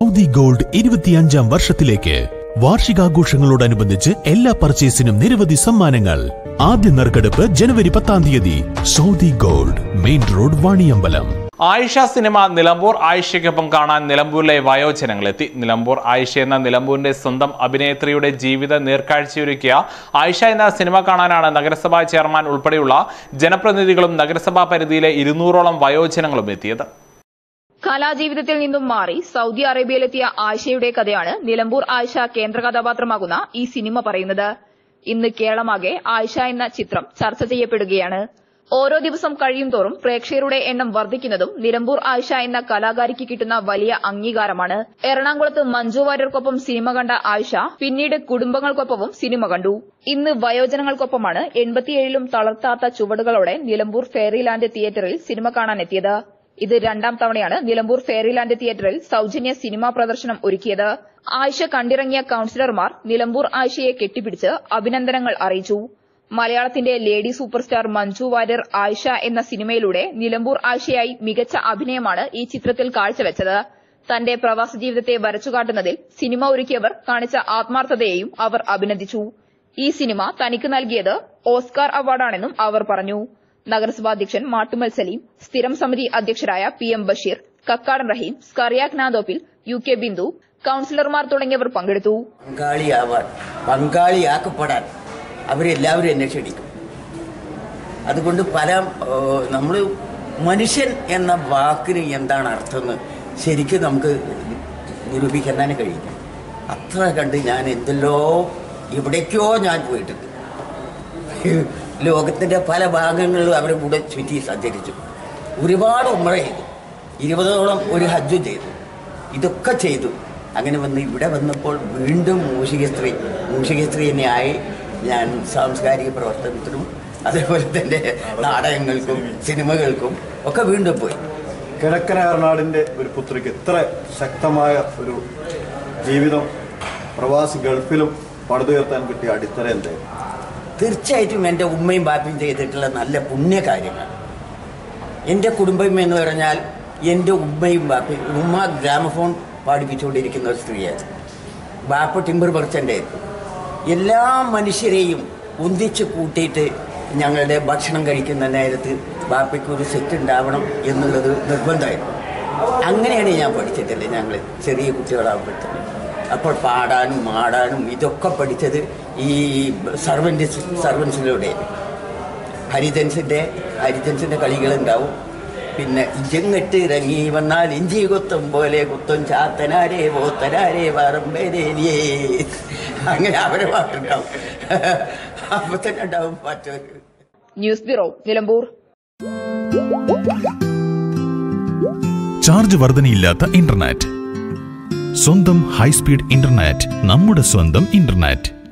Saudi gold ഇരുപത്തിയഞ്ചാം വർഷത്തിലേക്ക് വാർഷികാഘോഷങ്ങളോടനുബന്ധിച്ച് എല്ലാ പർച്ചേസിനും നിരവധി സമ്മാനങ്ങൾ ആദ്യ നറുക്കെടുപ്പ് ജനുവരി പത്താം തീയതി Saudi gold main road Vaniyambalam Ayisha cinema Nilambur ആയിഷയ്ക്കൊപ്പം കാണാൻ നിലമ്പൂരിലെ വയോജനങ്ങളെത്തി നിലമ്പൂർ ആയിഷ എന്ന നിലമ്പൂരിന്റെ സ്വന്തം അഭിനേത്രിയുടെ ജീവിത നേർക്കാഴ്ചയൊരുക്കിയ ആയിഷ എന്ന സിനിമ കാണാനാണ് നഗരസഭാ ചെയർമാൻ ഉൾപ്പെടെയുള്ള ജനപ്രതിനിധികളും നഗരസഭാ പരിധിയിലെ ഇരുന്നൂറോളം വയോജനങ്ങളും എത്തിയത് കലാജീവിതത്തിൽ നിന്നും മാറി സൗദി അറേബ്യയിലെത്തിയ ആയിഷയുടെ കഥയാണ് നിലമ്പൂർ ആയിഷ കേന്ദ്ര കഥാപാത്രമാകുന്ന ഈ സിനിമ പറയുന്നത് ഇന്ന് കേരളമാകെ ആയിഷ എന്ന ചിത്രം ചർച്ച ചെയ്യപ്പെടുകയാണ് ഓരോ ദിവസം കഴിയും തോറും പ്രേക്ഷകരുടെ എണ്ണം വർദ്ധിക്കുന്നതും നിലമ്പൂർ ആയിഷ എന്ന കലാകാരിക്ക് കിട്ടുന്ന വലിയ അംഗീകാരമാണ് എറണാകുളത്ത് മഞ്ജു വാര്യർക്കൊപ്പം സിനിമ കണ്ട ആയിഷ പിന്നീട് കുടുംബങ്ങൾക്കൊപ്പവും സിനിമ കണ്ടു ഇന്ന് വയോജനങ്ങൾക്കൊപ്പമാണ് എൺപത്തിയേഴിലും തളർത്താത്ത ചുവടുകളോടെ നിലമ്പൂർ ഫെയറിലാൻഡ് തിയേറ്ററിൽ സിനിമ കാണാനെത്തിയത് ഇത് രണ്ടാം തവണയാണ് നിലമ്പൂർ ഫെയറിലാൻഡ് തിയേറ്ററിൽ സൌജന്യ സിനിമാ പ്രദർശനം ഒരുക്കിയത് ആയിഷ കണ്ടിറങ്ങിയ കൌൺസിലർമാർ നിലമ്പൂർ ആയിഷയെ കെട്ടിപ്പിടിച്ച് അഭിനന്ദനങ്ങൾ അറിയിച്ചു മലയാളത്തിന്റെ lady super star Manju Warrier Ayisha എന്ന സിനിമയിലൂടെ നിലമ്പൂർ ആയിഷയായി മികച്ച അഭിനയമാണ് ഈ ചിത്രത്തിൽ കാഴ്ചവെച്ചത് തന്റെ പ്രവാസ ജീവിതത്തെ വരച്ചുകാട്ടുന്നതിൽ സിനിമ ഒരുക്കിയവർ കാണിച്ച ആത്മാർത്ഥതയെയും അവർ അഭിനന്ദിച്ചു ഈ സിനിമ തനിക്ക് നൽകിയത് ഓസ്കാർ അവാർഡാണെന്നും അവർ പറഞ്ഞു നഗരസഭാ അധ്യക്ഷൻ മാട്ടുമൽ സലീം സ്ഥിരം സമിതി അധ്യക്ഷരായ പി എം ബഷീർ കക്കാടൻ റഹീം സ്കറിയാക് നാദോപ്പിൽ യു കെ ബിന്ദു കൌൺസിലർമാർ തുടങ്ങിയവർ പങ്കെടുത്തു പങ്കാളിയാവാൻ പങ്കാളിയാക്കപ്പെടാൻ അവരെല്ലാവരും എന്നെ ക്ഷണിക്കും അതുകൊണ്ട് പല നമ്മൾ മനുഷ്യൻ എന്ന വാക്കിന് എന്താണ് അർത്ഥമെന്ന് ശരിക്കും നമുക്ക് നിരൂപിക്കാൻ തന്നെ കഴിയും അത്ര കണ്ട് ഞാൻ എന്തെല്ലോ എവിടേക്കോ ഞാൻ പോയിട്ടുണ്ട് ലോകത്തിൻ്റെ പല ഭാഗങ്ങളിലും അവരെ കൂടെ ചുറ്റി സഞ്ചരിച്ചു ഒരുപാട് ഉമ്മറ ചെയ്തു ഇരുപതോളം ഒരു ഹജ്ജും ചെയ്തു ഇതൊക്കെ ചെയ്തു അങ്ങനെ വന്ന് ഇവിടെ വന്നപ്പോൾ വീണ്ടും മൂഷിക സ്ത്രീ മൂഷിക സ്ത്രീ തന്നെയായി ഞാൻ സാംസ്കാരിക പ്രവർത്തനത്തിനും അതേപോലെ തന്നെ നാടകങ്ങൾക്കും സിനിമകൾക്കും ഒക്കെ വീണ്ടും പോയി കിഴക്കൻ ഏറനാടിൻ്റെ ഒരു പുത്രിക്ക് ഇത്ര ശക്തമായ ഒരു ജീവിതം പ്രവാസി ഗൾഫിലും പടുതുയർത്താൻ കിട്ടിയ അടിത്തറ എന്തായിരുന്നു തീർച്ചയായിട്ടും എൻ്റെ ഉമ്മയും ബാപ്പയും ചെയ്തിട്ടുള്ള നല്ല പുണ്യകാര്യങ്ങൾ എൻ്റെ കുടുംബം എന്ന് പറഞ്ഞാൽ എൻ്റെ ഉമ്മയും ബാപ്പയും ഉമ്മ ഗ്രാമഫോൺ പാടിപ്പിച്ചുകൊണ്ടിരിക്കുന്ന ഒരു സ്ത്രീയായിരുന്നു ബാപ്പ ടിമ്പർ മർച്ചൻ്റെ എല്ലാ മനുഷ്യരെയും ഒന്നിച്ച് കൂട്ടിയിട്ട് ഞങ്ങളുടെ ഭക്ഷണം കഴിക്കുന്ന നേരത്ത് ബാപ്പയ്ക്ക് ഒരു സെറ്റ് ഉണ്ടാവണം എന്നുള്ളത് നിർബന്ധമായിരുന്നു അങ്ങനെയാണ് ഞാൻ പഠിച്ചിട്ടില്ലേ ഞങ്ങൾ ചെറിയ കുട്ടികളാകുമ്പോഴത്തേക്കും അപ്പോൾ പാടാനും ആടാനും ഇതൊക്കെ പഠിച്ചത് ഈ സർവൻറ്റ് സർവൻസിലൂടെ ഹരിജൻസിൻ്റെ ഹരിജൻസിൻ്റെ കളികളുണ്ടാവും പിന്നെ ഇജങ്ങട്ട് ഇറങ്ങി വന്നാൽ ഇഞ്ചി കുത്തും പോലെ കുത്തും ചാത്തനാരേ പോത്തനാരേ പറമ്പേരേലിയേ അങ്ങനെ അവരെ പാട്ടുണ്ടാവും അപ്പൊ തന്നെ ഉണ്ടാവും മറ്റൊരു ന്യൂസ് ബ്യൂറോ നിലമ്പൂർ ചാർജ് വർധനയില്ലാത്ത ഇന്റർനെറ്റ് സ്വന്തം ഹൈസ്പീഡ് ഇന്റർനെറ്റ് നമ്മുടെ സ്വന്തം ഇന്റർനെറ്റ്